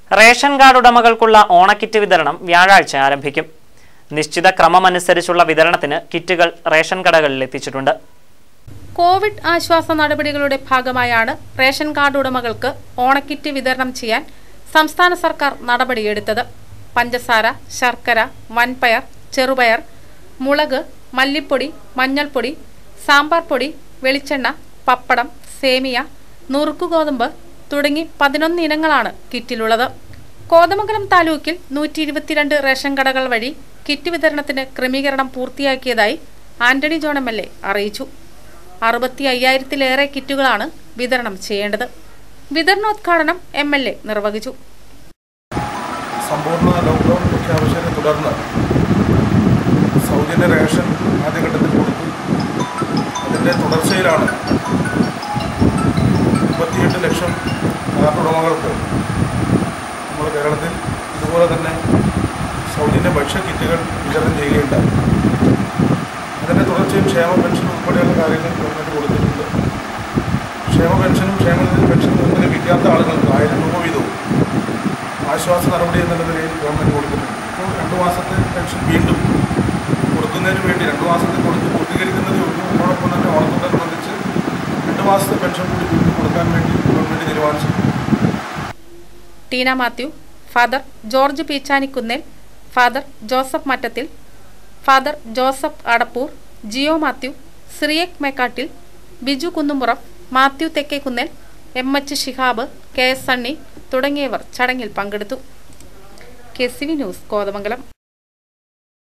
ration card ഉടമകൾക്കുള്ള ഓണക്കിറ്റ് വിതരണം വ്യാഴാഴ്ച ആരംഭിക്കും നിശ്ചിത ക്രമമനുസരിച്ചുള്ള വിതരണത്തിന് കിറ്റുകൾ റേഷൻ കടകളിൽ എത്തിച്ചിട്ടുണ്ട് കോവിഡ് ആശ്വാസ നടപടികളുടെ ഭാഗമായാണ് റേഷൻ കാർഡ് ഉടമകൾക്ക് ഓണക്കിറ്റ് വിതരണം ചെയ്യാൻ സംസ്ഥാന സർക്കാർ നടപടിയെടുത്തത് പഞ്ചസാര ശർക്കര വൻപയർ ചെറുപയർ മുളക് മല്ലിപ്പൊടി മഞ്ഞൾപ്പൊടി സാമ്പാർ പൊടി വെളിച്ചെണ്ണ പപ്പടം സേമിയ നുറുക്കുകോതമ്പ് തുടങ്ങി പതിനൊന്ന് ഇനങ്ങളാണ് കിറ്റിലുള്ളത് കോതമംഗലം താലൂക്കിൽ നൂറ്റി ഇരുപത്തിരണ്ട് റേഷൻ കടകൾ വഴി കിറ്റ് വിതരണത്തിന് ക്രമീകരണം പൂർത്തിയാക്കിയതായി Antony John M L A അറിയിച്ചു അറുപത്തി അയ്യായിരത്തിലേറെ കിറ്റുകളാണ് വിതരണം ചെയ്യേണ്ടത് വിതരണോദ്ഘാടനം എം എൽ എ നിർവഹിച്ചു സമ്പൂർണ്ണ ലോക്ക്ഡൗൺ പ്രഖ്യാപിച്ചതിനെ തുടർന്ന് സൗജന്യ റേഷൻ ആദ്യഘട്ടത്തിൽ കൊടുത്തു അതിൻ്റെ തുടർച്ചയിലാണ് മുപ്പത്തിയെട്ട് ലക്ഷം കാർഡ് ഉടമകൾക്ക് നമ്മൾ കേരളത്തിൽ ഇതുപോലെ തന്നെ സൗജന്യ ഭക്ഷ്യ കിറ്റുകൾ വിതരണം ചെയ്യുകയുണ്ടായി അതിൻ്റെ തുടർച്ചയിൽ ക്ഷേമ പെൻഷൻ ഉൾപ്പെടെയുള്ള കാര്യങ്ങൾ ഗവൺമെൻറ് കൊടുത്തിട്ടുണ്ട് ക്ഷേമ പെൻഷനും ക്ഷേമനിധി പെൻഷനും ഒന്നും ലഭിക്കാത്ത ആളുകൾക്ക് ആയിരം രൂപ വീതവും ആശ്വാസ നടപടി എന്നുള്ള നിലയിൽ ഗവൺമെൻറ് കൊടുക്കുന്നുണ്ട് ഇപ്പോൾ രണ്ട് മാസത്തെ പെൻഷൻ വീണ്ടും കൊടുക്കുന്നതിന് വേണ്ടി രണ്ട് മാസത്തെ കൊടുത്ത് പൂർത്തീകരിക്കുന്നതേ ഉള്ളൂ അതോടൊപ്പം തന്നെ ഓണത്തോടനുബന്ധിച്ച് രണ്ട് മാസത്തെ പെൻഷൻ കൂടി വീണ്ടും കൊടുക്കാൻ വേണ്ടി ഗവൺമെൻറ് തീരുമാനിച്ചു Teena Mathew father George Peechanikkunnel father Joseph Mattathil father Joseph Adappoor Jio Mathew Cyriac Mekkattil Biju Kunnumuram Mathew Thekkekkunnel M H Shihab K S Sunny തുടങ്ങിയവർ ചടങ്ങിൽ പങ്കെടുത്തു K C V news Kothamangalam